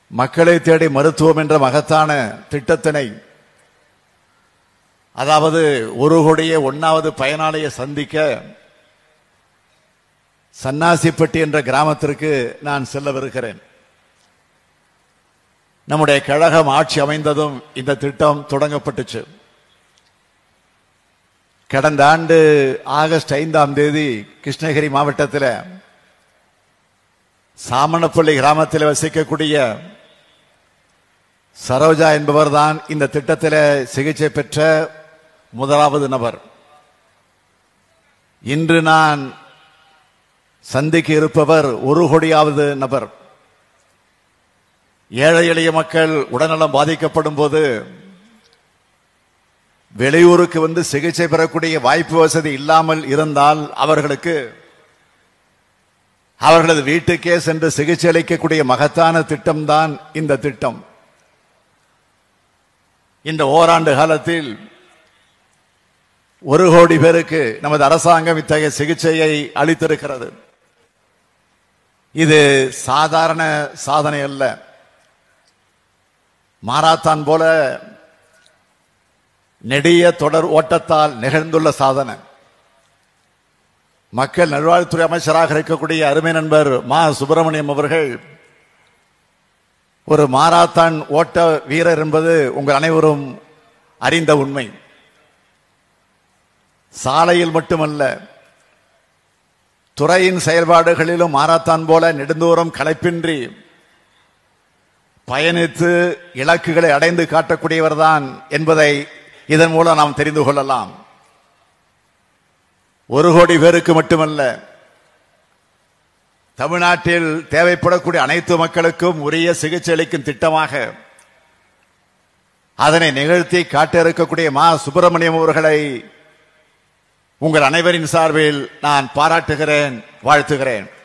மக்களை தேடி மருத்துவம் என்ற மகத்தான திட்டத்தினை அதாவது ஒரு கோடியே ஒன்னாவது பயனாளியை சந்திக்க சன்னாசிப்பட்டி என்ற கிராமத்திற்கு நான் செல்லவிருக்கிறேன் நம்முடைய கழகம் ஆட்சி அமைந்ததும் இந்த திட்டம் தொடங்கப்பட்டுச்சு கடந்த ஆண்டு ஆகஸ்ட் ஐந்தாம் தேதி கிருஷ்ணகிரி மாவட்டத்தில் சாமணப்பள்ளி கிராமத்தில் வசிக்கக்கூடிய சரோஜா என்பவர் தான் இந்த திட்டத்தில் சிகிச்சை பெற்ற முதலாவது நபர் இன்று நான் சந்திக்க இருப்பவர் ஒரு கோடியாவது நபர் ஏழை எளிய மக்கள் உடல்நலம் பாதிக்கப்படும் போது வெளியூருக்கு வந்து சிகிச்சை பெறக்கூடிய வாய்ப்பு வசதி இல்லாமல் இருந்தால் அவர்களுக்கு அவர்களது வீட்டுக்கே சென்று சிகிச்சை அளிக்கக்கூடிய மகத்தான திட்டம்தான் இந்த திட்டம் இந்த ஓராண்டு காலத்தில் ஒரு கோடி பேருக்கு நமது அரசாங்கம் இத்தகைய சிகிச்சையை அளித்திருக்கிறது இது சாதாரண சாதனை அல்ல மாராத்தான் போல நெடிய தொடர் ஓட்டத்தால் நிகழ்ந்துள்ள சாதனை மக்கள் நல்வாழ்வுத்துறை அமைச்சராக இருக்கக்கூடிய அருமை நண்பர் மா சுப்பிரமணியம் அவர்கள் ஒரு மாராத்தான் ஓட்ட வீரர் என்பது உங்கள் அனைவரும் அறிந்த உண்மை சாலையில் மட்டுமல்ல துறையின் செயல்பாடுகளிலும் மாராத்தான் போல நெடுந்தூரம் களைப்பின்றி பயணித்து இலக்குகளை அடைந்து காட்டக்கூடியவர்தான் என்பதை இதன் மூலம் நாம் தெரிந்து கொள்ளலாம் ஒரு கோடி பேருக்கு மட்டுமல்ல தமிழ்நாட்டில் தேவைப்படக்கூடிய அனைத்து மக்களுக்கும் உரிய சிகிச்சை அளிக்கும் திட்டமாக அதனை நிகழ்த்தி காட்ட இருக்கக்கூடிய மா சுப்பிரமணியம் அவர்களை உங்கள் அனைவரின் சார்பில் நான் பாராட்டுகிறேன் வாழ்த்துகிறேன்